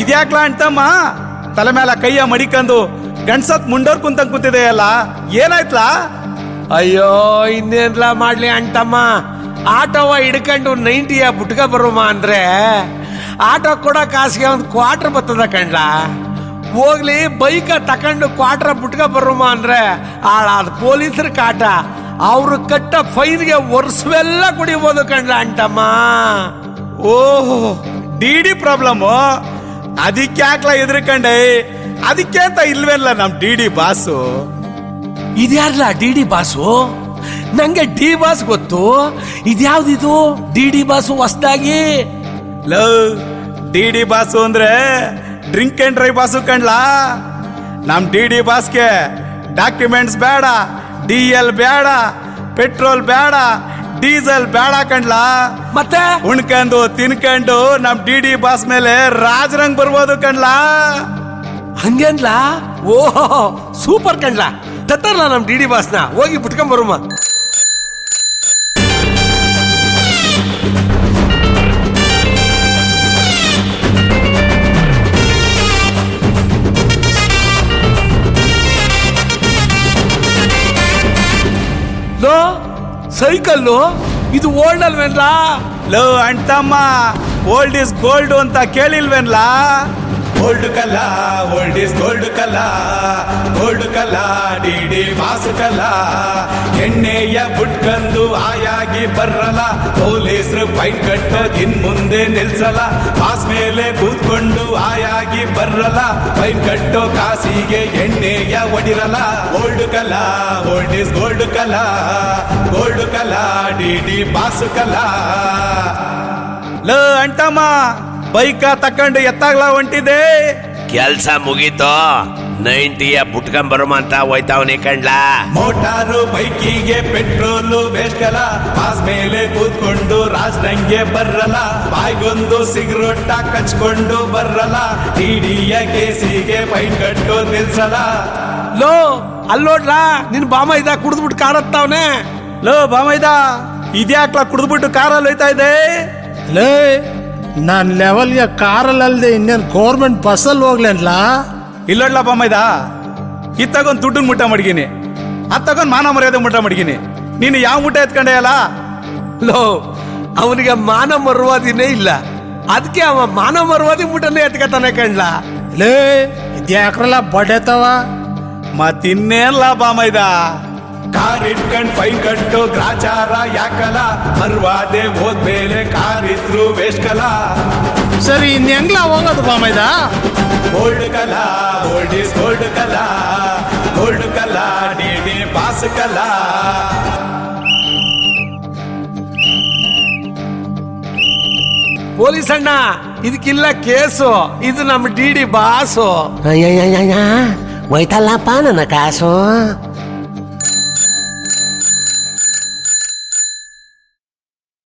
ಇದ್ಯಾಕ್ಲಾ ಅಂತಮ್ಮ ತಲೆ ಮೇಲೆ ಕೈಯ ಮಡಿಕಂದು ಗಂಡ್ಸತ್ ಮುಂಡೋರ್ ಕುಂತಂಗ್ ಕೂತಿದೆಯಲ್ಲ ಏನಾಯ್ತ್ಲಾ ಅಯ್ಯೋ ಇನ್ನೇನ್ಲ ಮಾಡ್ಲಿ ಅಂಟಮ್ಮ ಆಟೋವ ಹಿಡ್ಕೊಂಡು ನೈಂಟಿಯ ಬುಟ್ಕ ಬರುಮ ಅಂದ್ರೆ ಆಟೋ ಕೊಡೋ ಕಾಸಿಗೆ ಒಂದು ಕ್ವಾರ್ಟರ್ ಬರ್ತದ ಕಣ್ಲ ಹೋಗ್ಲಿ ಬೈಕ ತಕೊಂಡು ಕ್ವಾರ್ಟರ್ ಬುಟ್ಕ ಬರುಮ ಅಂದ್ರೆ ಆಳಾದ ಪೊಲೀಸರ ಕಾಟ ಅವ್ರು ಕಟ್ಟ ಫೈನ್ಗೆ ವರ್ಷವೆಲ್ಲ ಕುಡಿಬೋದು ಕಣ್ಲ ಅಂಟಮ್ಮ ಓಹೋ ಡಿ ಡಿ ಪ್ರಾಬ್ಲಮ್ ಅದಕ್ಕೆ ಯಾಕ್ಲಾ ಎದ್ರಕಂಡೆ ಅದಕ್ಕೆ ಅಂತ ಇಲ್ವೇಲ್ಲ ನಮ್ ಡಿ ಡಿ ಬಾಸು ಇದ್ಯಾರ್ಲ ಡಿ ಡಿ ಬಾಸು ನಂಗೆ ಡಿ ಬಾಸ್ ಗೊತ್ತು ಇದ್ಯಾವ್ದಿದು ಡಿ ಡಿ ಬಾಸು ಹೊಸ್ದಾಗಿ ಲವ್ ಡಿ ಡಿ ಬಾಸು ಅಂದ್ರೆ ಡ್ರಿಂಕ್ ಅಂಡ್ ಡ್ರೈವ್ ಬಾಸು ಕಣ್ಲಾ ನಮ್ ಡಿ ಡಿ ಬಾಸ್ಗೆ ಡಾಕ್ಯುಮೆಂಟ್ಸ್ ಬೇಡ ಡಿ ಎಲ್ ಬೇಡ ಪೆಟ್ರೋಲ್ ಬೇಡ ಡೀಸೆಲ್ ಬೇಡ ಕಣ್ಲಾ ಮತ್ತೆ ಉಣ್ಕಂಡು ತಿನ್ಕಂಡು ನಮ್ ಡಿ ಡಿ ಬಾಸ್ ಮೇಲೆ ರಾಜರಂಗ್ ಬರ್ಬೋದು ಕಣ್ಲಾ ಹಂಗೇನ್ಲ ಓಹೋ ಸೂಪರ್ ಕಣ್ಲ ತತ್ತರ್ಲ ನಮ್ ಡಿ ಡಿ ಬಾಸ್ನ ಹೋಗಿ ಬಿಟ್ಕೊಂಡ್ ಬರುಮ ಲೋ ಸೈಕಲ್ಲು ಇದು ಓಲ್ಡ್ ಅಲ್ವೇನ್ಲ ಲೋ ಅಂಟಮ್ಮ ಓಲ್ಡ್ ಇಸ್ ಗೋಲ್ಡ್ ಅಂತ ಕೇಳಿಲ್ವೇನ್ಲಾ ಓಲ್ಡ್ ಕಲ್ಲ ಓಲ್ಡ್ ಇಸ್ ಗೋಲ್ಡ್ ಕಲ್ಲ ಗೋಲ್ಡ್ ಕಲ್ಲ ಡಿ ಡಿ ಬಾಸು ಕಲ್ಲ ಎಣ್ಣೆಯ ಬುಟ್ಕಂದು ಆಯಾಗಿ ಬರ್ರಲ್ಲ ಪೊಲೀಸರು ಫೈನ್ ಕಟ್ಟೋದ್ ಇನ್ ಮುಂದೆ ನಿಲ್ಸಲ್ಲ ಬಾಸ್ ಮೇಲೆ ಕೂತ್ಕೊಂಡು ಆಯಾಗಿ ಬರ್ರಲ್ಲ ಫೈನ್ ಕಟ್ಟೋ ಕಾಸಿಗೆ ಎಣ್ಣೆಯ ಒಡಿರಲ್ಲ ಓಲ್ಡ್ ಕಲ್ಲ ಓಲ್ಡ್ ಇಸ್ ಗೋಲ್ಡ್ ಕಲ್ಲ ಗೋಲ್ಡ್ ಕಲ್ಲ ಡಿ ಡಿ ಬಾಸು ಕಲ್ಲ ಲ ಅಂಟಮ್ಮ ಬೈಕ ತಕೊಂಡು ಎತ್ತಾಗ್ಲ ಹೊಂಟಿದೆ ಕೆಲ್ಸ ಮುಗೀತು ನೈಂಟಿಯ ಬುಟ್ಕೊಂಬರುಮ ಅಂತ ಹೋಯ್ತಾವನಿ ಕಣ್ಲಾ ಮೋಟಾರು ಬೈಕಿಗೆ ಪೆಟ್ರೋಲು ಬೇಕಲ್ಲ ಪಾಸ್ ಮೇಲೆ ಕೂತ್ಕೊಂಡು ರಾಜ್ನಂಗೆ ಬರ್ರಲ್ಲ ಬಾಯ್ಗೊಂದು ಸಿಗರೊಟ್ಟ ಕಚ್ಕೊಂಡು ಬರ್ರಲ್ಲ ಟಿಡಿಯ ಕೇಸಿಗೆ ಫೈನ್ ಕಟ್ಟು ನಿಲ್ಸಲ್ಲ ಲೋ ಅಲ್ಲೋಡ್ಲ ನಿನ್ ಬಾಮ ಇದ ಕುಡಿದ್ಬಿಟ್ಟು ಕಾರತ್ತಾವನೆ ಲೋ ಬಾಮೈದ ಇದ್ಯಾಕ್ಲ ಕುಡಿದ್ಬಿಟ್ಟು ಕಾರಲ್ಲಿ ಹೋಯ್ತಾ ಇದೆ ಲೇ ನಾನ್ ಲೆವೆಲ್ಗೆ ಕಾರಲ್ಲಿ ಅಲ್ದೆ ಇನ್ನೇನು ಗೌರ್ಮೆಂಟ್ ಬಸ್ಸಲ್ಲಿ ಹೋಗ್ಲೇನ್ಲಾ ಇಲ್ಲೊಡ್ಲ ಬಾಮೈದ ಇದ್ ತಗೊಂಡ್ ದುಡ್ಡು ಮುಟ್ಟ ಮಡಗಿನಿ ಅದ್ ತಗೊಂಡ್ ಮಾನ ಮರ್ಯಾದೆ ಮುಟ್ಟ ಮಡಗಿನಿ ನೀನು ಯಾವ ಮುಟ್ಟ ಎತ್ಕೊಂಡೆ ಅಲ್ಲ ಲೋ ಅವನಿಗೆ ಮಾನ ಮರ್ವಾದಿನೇ ಇಲ್ಲ ಅದಕ್ಕೆ ಅವ ಮಾನ ಮರ್ವಾದಿ ಮುಟನೆ ಎತ್ಕತಾನೆ ಕಣ್ಲ ಲೇ ಇದ್ಯಾಕ್ರಲ್ಲ ಬಡೇತವ ಮತ್ತಿನ್ನೇನ್ ಲಾಭ ಮೈದ ಕಾರ್ ಇಟ್ಕೊಂಡ್ ಫೈನ್ ಕಟ್ಟು ಗ್ರಾಚಾರ ಯಾಕಲ ಮರ್ವಾದೆ ಹೋದ್ಮೇಲೆ ಕಾರ್ ಇದ್ರು ವೇಷ್ಕಲ ಸರಿ ಇನ್ ಹೆಂಗ್ಲ ಹೋಗೋದು ಬಾಮೈದ ಗೋಲ್ಡ್ ಕಲ ಗೋಲ್ಡ್ ಇಸ್ ಗೋಲ್ಡ್ ಕಲ ಗೋಲ್ಡ್ ಕಲ ಡಿ ಡಿ ಪಾಸ್ ಕಲ ಪೊಲೀಸ್ ಅಣ್ಣ ಇದಕ್ಕಿಲ್ಲ ಕೇಸು ಇದು ನಮ್ಮ ಡಿ ಡಿ ಬಾಸು ಹೋಯ್ತಲ್ಲಪ್ಪ ನನ್ನ ಕಾಸು